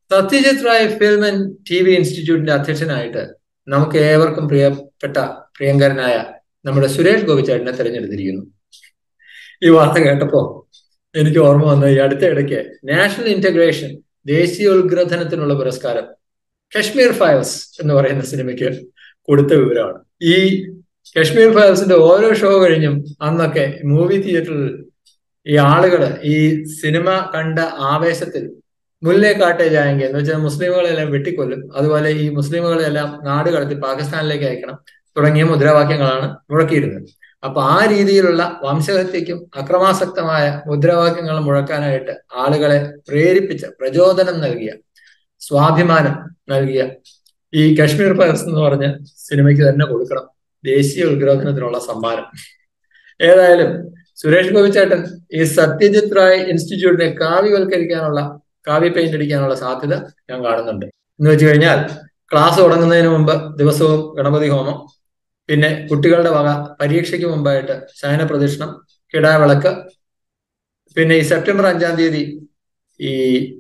Satyajit Ray film and T V ഇൻസ്റ്റിറ്റ്യൂട്ടിന്റെ അധ്യക്ഷനായിട്ട് നമുക്ക് ഏവർക്കും പ്രിയപ്പെട്ട പ്രിയങ്കരനായ നമ്മുടെ സുരേഷ് ഗോപിച്ചേട്ടനെ തിരഞ്ഞെടുത്തിരിക്കുന്നു ഈ വാർത്ത കേട്ടപ്പോ എനിക്ക് ഓർമ്മ വന്ന ഈ അടുത്ത ഇടയ്ക്ക് നാഷണൽ ഇന്റഗ്രേഷൻ ദേശീയ ഉത്ഗ്രഥനത്തിനുള്ള പുരസ്കാരം കശ്മീർ ഫയൽസ് എന്ന് പറയുന്ന സിനിമയ്ക്ക് കൊടുത്ത വിവരമാണ് ഈ കശ്മീർ ഫയൽസിന്റെ ഓരോ ഷോ കഴിഞ്ഞും അന്നൊക്കെ മൂവി തിയേറ്ററിൽ ഈ ആളുകള് ഈ സിനിമ കണ്ട ആവേശത്തിൽ മുല്ലേ കാട്ടെ ജായെങ്കിൽ എന്ന് വെച്ചാൽ മുസ്ലിമുകളെല്ലാം വെട്ടിക്കൊല്ലും അതുപോലെ ഈ മുസ്ലിമുകളെല്ലാം നാട് കടത്തി പാകിസ്ഥാനിലേക്ക് അയക്കണം തുടങ്ങിയ മുദ്രാവാക്യങ്ങളാണ് മുഴക്കിയിരുന്നത് അപ്പൊ ആ രീതിയിലുള്ള വംശഹത്യക്കും അക്രമാസക്തമായ മുദ്രാവാക്യങ്ങൾ മുഴക്കാനായിട്ട് ആളുകളെ പ്രേരിപ്പിച്ച പ്രചോദനം നൽകിയ സ്വാഭിമാനം നൽകിയ ഈ കശ്മീർ ഫയർസ് എന്ന് പറഞ്ഞ സിനിമയ്ക്ക് തന്നെ കൊടുക്കണം ദേശീയ ഉദ്ഗ്രഥനത്തിനുള്ള സമ്മാനം ഏതായാലും സുരേഷ് ഗോപിച്ചേട്ടൻ ഈ സത്യജിത് റായ് ഇൻസ്റ്റിറ്റ്യൂട്ടിനെ കാവ്യവൽക്കരിക്കാനുള്ള കാവ്യ പെയിന്റ് അടിക്കാനുള്ള സാധ്യത ഞാൻ കാണുന്നുണ്ട് എന്ന് വെച്ച് കഴിഞ്ഞാൽ ക്ലാസ് തുടങ്ങുന്നതിന് മുമ്പ് ദിവസവും ഗണപതി ഹോമം പിന്നെ കുട്ടികളുടെ വക പരീക്ഷയ്ക്ക് മുമ്പായിട്ട് ശയന പ്രദക്ഷിണം കിടാവിളക്ക് പിന്നെ ഈ സെപ്റ്റംബർ അഞ്ചാം തീയതി ഈ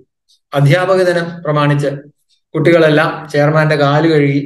അധ്യാപക ദിനം പ്രമാണിച്ച് കുട്ടികളെല്ലാം ചെയർമാന്റെ കാല് കഴുകി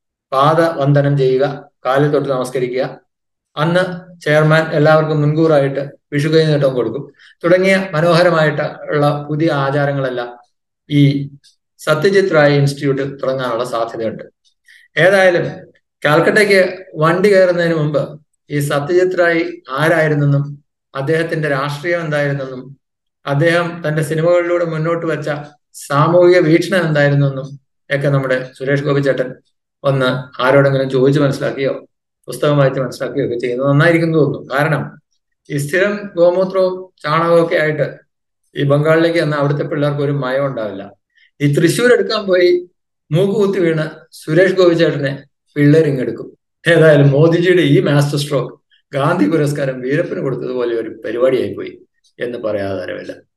പാദവന്ദനം ചെയ്യുക കാലിൽ തൊട്ട് നമസ്കരിക്കുക അന്ന് ചെയർമാൻ എല്ലാവർക്കും മുൻകൂറായിട്ട് വിഷുകൈ നീട്ടം കൊടുക്കും തുടങ്ങിയ മനോഹരമായിട്ട് ഉള്ള പുതിയ ആചാരങ്ങളെല്ലാം ഈ സത്യജിത് റായ് ഇൻസ്റ്റിറ്റ്യൂട്ട് തുടങ്ങാനുള്ള സാധ്യതയുണ്ട് ഏതായാലും കാൽക്കട്ടയ്ക്ക് വണ്ടി കയറുന്നതിന് മുമ്പ് ഈ സത്യജിത് റായ് ആരായിരുന്നെന്നും അദ്ദേഹത്തിന്റെ രാഷ്ട്രീയം എന്തായിരുന്നെന്നും അദ്ദേഹം തന്റെ സിനിമകളിലൂടെ മുന്നോട്ട് വെച്ച സാമൂഹിക വീക്ഷണം എന്തായിരുന്നെന്നും ഒക്കെ നമ്മുടെ സുരേഷ് ഗോപി ചേട്ടൻ ഒന്ന് ആരോടെങ്കിലും ചോദിച്ചു മനസ്സിലാക്കിയോ പുസ്തകം വായിച്ച് മനസ്സിലാക്കുകയോ ഒക്കെ ചെയ്യുന്നത് നന്നായിരിക്കും തോന്നുന്നു കാരണം ഈ സ്ഥിരം ഗോമൂത്രവും ചാണകവും ഒക്കെ ആയിട്ട് ഈ ബംഗാളിലേക്ക് വന്ന അവിടുത്തെ പിള്ളേർക്ക് ഒരു മയം ഉണ്ടാവില്ല ഈ തൃശ്ശൂർ എടുക്കാൻ പോയി മൂക്കുകുത്തി വീണ് സുരേഷ് ഗോപി ചേട്ടനെ പിള്ളേരിങ്ങെടുക്കും ഏതായാലും മോദിജിയുടെ ഈ മാസ്റ്റർ സ്ട്രോക്ക് ഗാന്ധി പുരസ്കാരം വീരപ്പന് കൊടുത്തതുപോലെ ഒരു പരിപാടിയായി പോയി എന്ന് പറയാതെ തരമില്ല